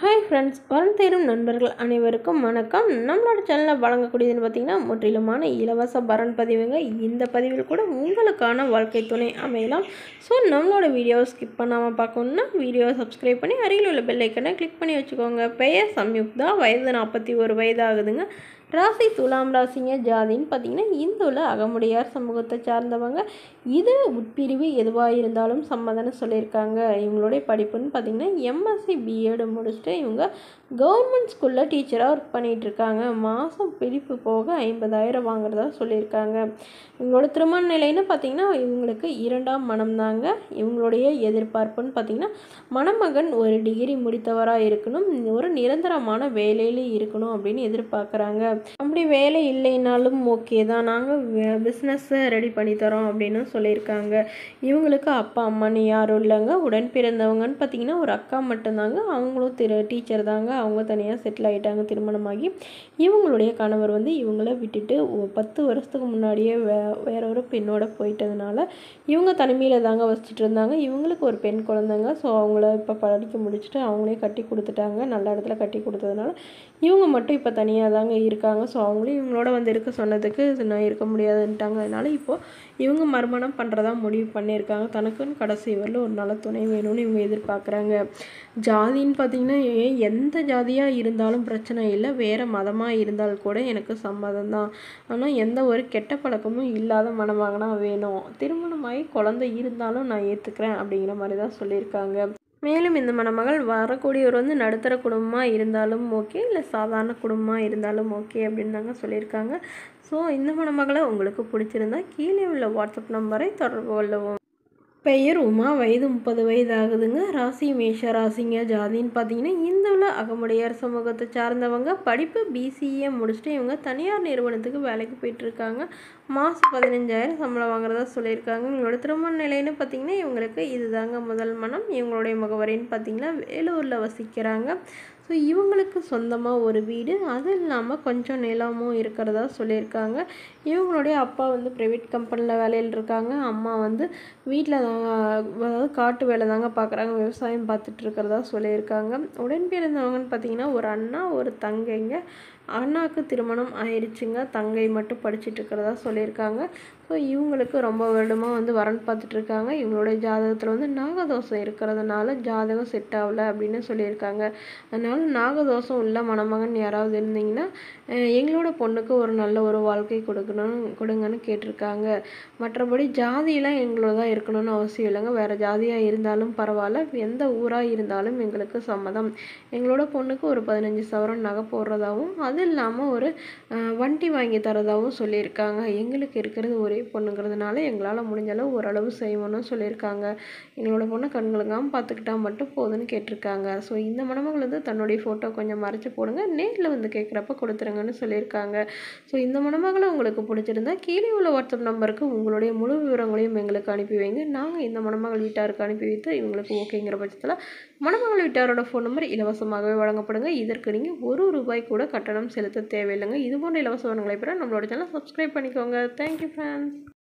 hi friends வரம் தேரும் நண்பர்கள் அனைவருக்கும் வணக்கம் நம்மளோட சேனலில் வழங்கக்கூடியதுன்னு பார்த்தீங்கன்னா முற்றிலுமான இலவச பரன் பதிவுங்க இந்த பதிவில் கூட உங்களுக்கான வாழ்க்கை துணை அமையலாம் ஸோ நம்மளோட வீடியோவை ஸ்கிப் பண்ணாமல் பார்க்கணுன்னா வீடியோவை சப்ஸ்கிரைப் பண்ணி அருகில் உள்ள பெல் ஐக்கனை கிளிக் பண்ணி வச்சுக்கோங்க பெயர் சம்யுக்தா வயது நாற்பத்தி ஒரு வயது ஆகுதுங்க ராசி துலாம் ராசிங்க ஜாதின்னு பார்த்தீங்கன்னா இந்துவில் அகமுடையார் சமூகத்தை சார்ந்தவங்க இது உட்பிரிவு எதுவாக இருந்தாலும் சம்மதம்னு சொல்லியிருக்காங்க இவங்களுடைய படிப்புன்னு பார்த்தீங்கன்னா எம்எஸ்சி பிஎட் முடிச்சுட்டு இவங்க கவர்மெண்ட் ஸ்கூலில் டீச்சராக ஒர்க் பண்ணிகிட்டு இருக்காங்க மாதம் பிடிப்பு போக ஐம்பதாயிரம் வாங்குறதா சொல்லியிருக்காங்க இவங்களோட திருமண நிலைன்னு பார்த்தீங்கன்னா இவங்களுக்கு இரண்டாம் மனம் தாங்க இவங்களுடைய எதிர்பார்ப்புன்னு பார்த்தீங்கன்னா மணமகன் ஒரு டிகிரி முடித்தவராக இருக்கணும் ஒரு நிரந்தரமான வேலையில் இருக்கணும் அப்படின்னு எதிர்பார்க்குறாங்க அப்படி வேலை இல்லைனாலும் ஓகே தான் நாங்கள் பிஸ்னஸ்ஸை ரெடி பண்ணி தரோம் அப்படின்னு சொல்லியிருக்காங்க இவங்களுக்கு அப்பா அம்மான்னு யாரும் இல்லைங்க உடன் பிறந்தவங்கன்னு பார்த்தீங்கன்னா ஒரு அக்கா மட்டும்தாங்க அவங்களும் திரு டீச்சர் தாங்க அவங்க தனியாக செட்டில் ஆகிட்டாங்க திருமணமாகி இவங்களுடைய கணவர் வந்து இவங்கள விட்டுட்டு பத்து வருஷத்துக்கு முன்னாடியே வே வேற ஒரு பெண்ணோட போயிட்டதுனால இவங்க தனிமையில் தாங்க வசிச்சுட்டு இருந்தாங்க இவங்களுக்கு ஒரு பெண் குழந்தைங்க ஸோ அவங்கள இப்போ படிக்க முடிச்சுட்டு அவங்களே கட்டி கொடுத்துட்டாங்க நல்ல இடத்துல கட்டி கொடுத்ததுனால இவங்க மட்டும் இப்போ தனியாக தாங்க இருக்காங்க ஸோ அவங்களும் இவங்களோட வந்து இருக்க சொன்னதுக்கு நான் இருக்க முடியாதுன்ட்டாங்க அதனால இப்போது இவங்க மறுமணம் பண்ணுறதா முடிவு பண்ணியிருக்காங்க தனக்குன்னு கடைசி வரல ஒரு நல்ல துணை வேணும்னு இவங்க எதிர்பார்க்குறாங்க ஜாதின்னு பார்த்தீங்கன்னா எந்த ஜாதியாக இருந்தாலும் பிரச்சனை இல்லை வேறு மதமாக இருந்தால் கூட எனக்கு சம்மதம் தான் ஆனால் எந்த ஒரு கெட்ட பழக்கமும் இல்லாத மணமகனா வேணும் திருமணமாகி குழந்தை இருந்தாலும் நான் ஏற்றுக்கிறேன் அப்படிங்கிற மாதிரி தான் சொல்லியிருக்காங்க மேலும் இந்த மணமகள் வரக்கூடியவர் வந்து நடுத்தர குடும்பமாக இருந்தாலும் ஓகே இல்லை சாதாரண குடும்பமாக இருந்தாலும் ஓகே அப்படின்னு தாங்க சொல்லியிருக்காங்க ஸோ இந்த மணமகளை உங்களுக்கு பிடிச்சிருந்தா கீழே உள்ள வாட்ஸ்அப் நம்பரை தொடர்பு கொள்ளவும் பெயர் உமா வயது முப்பது வயது ஆகுதுங்க ராசி மேஷ ராசிங்க ஜாதின்னு பார்த்தீங்கன்னா இந்துவில் அகமுடையார் சமூகத்தை சார்ந்தவங்க படிப்பு பிசிஏ முடிச்சுட்டு இவங்க தனியார் நிறுவனத்துக்கு வேலைக்கு போயிட்டுருக்காங்க மாதம் பதினஞ்சாயிரம் சம்பளம் வாங்குறதா சொல்லியிருக்காங்க இவங்களோட திருமண நிலைன்னு பார்த்தீங்கன்னா இவங்களுக்கு இதுதாங்க முதல் மனம் இவங்களுடைய முகவரின்னு பார்த்தீங்கன்னா வேலூரில் வசிக்கிறாங்க ஸோ இவங்களுக்கு சொந்தமாக ஒரு வீடு அது இல்லாமல் கொஞ்சம் நிலமும் இருக்கிறதா சொல்லியிருக்காங்க இவங்களுடைய அப்பா வந்து ப்ரைவேட் கம்பெனியில் வேலையில் இருக்காங்க அம்மா வந்து வீட்டில் தாங்க அதாவது காட்டு வேலை தாங்க பார்க்குறாங்க விவசாயம் பார்த்துட்டு இருக்கிறதா சொல்லியிருக்காங்க உடன் பிறந்தவங்கன்னு பார்த்தீங்கன்னா ஒரு அண்ணா ஒரு தங்கைங்க அண்ணாவுக்கு திருமணம் ஆயிடுச்சுங்க தங்கை மட்டும் படிச்சுட்டு இருக்கிறதா சொல்லியிருக்காங்க ஸோ இவங்களுக்கு ரொம்ப வருடமாக வந்து வரன் பார்த்துட்ருக்காங்க இவங்களுடைய ஜாதகத்தில் வந்து நாகதோஷம் இருக்கிறதுனால ஜாதகம் செட் ஆகலை அப்படின்னு சொல்லியிருக்காங்க அதனால் நாகதோஷம் உள்ள மணமகன் யாராவது இருந்தீங்கன்னா எங்களோட பொண்ணுக்கு ஒரு நல்ல ஒரு வாழ்க்கை கொடுக்கணும் கொடுங்கன்னு கேட்டிருக்காங்க மற்றபடி ஜாதியெலாம் எங்களோட தான் இருக்கணும்னு அவசியம் இல்லைங்க வேறு ஜாதியாக இருந்தாலும் பரவாயில்ல எந்த ஊராக இருந்தாலும் எங்களுக்கு சம்மதம் எங்களோட பொண்ணுக்கு ஒரு பதினஞ்சு சவரம் நகை போடுறதாகவும் அது இல்லாமல் ஒரு வண்டி வாங்கி தரதாகவும் சொல்லியிருக்காங்க எங்களுக்கு இருக்கிறது ஒரே பொண்ணுங்கிறதுனால எங்களால் முடிஞ்ச அளவு ஓரளவு செய்வோன்னு சொல்லியிருக்காங்க எங்களோட பொண்ணை கண்களுக்காமல் பார்த்துக்கிட்டா மட்டும் போதுன்னு கேட்டிருக்காங்க ஸோ இந்த மணமகள் வந்து தன்னுடைய ஃபோட்டோ கொஞ்சம் மறைச்சி போடுங்க நேரில் வந்து கேட்குறப்ப கொடுத்துருங்கன்னு சொல்லியிருக்காங்க ஸோ இந்த மணமகளை உங்களுக்கு பிடிச்சிருந்தா கீழே உள்ள வாட்ஸ்அப் நம்பருக்கு உங்களுடைய முழு விவரங்களையும் எங்களுக்கு அனுப்பி வைங்க நாங்கள் இந்த மணமகள் வீட்டாருக்கு அனுப்பி வைத்து இவங்களுக்கு ஓகேங்கிற பட்சத்தில் மணமகள் வீட்டாரோட ஃபோன் நம்பர் இலவசமாகவே வழங்கப்படுங்க இதற்கு நீங்கள் ஒரு ரூபாய் கூட கட்டணம் செலுத்த தேவையில்லைங்க இது போன்ற இலவச வளங்களை பெற நம்மளோட சேனல் சப்ஸ்கிரைப் பண்ணிக்கோங்க தேங்க்யூ ஃப்ரெண்ட்ஸ்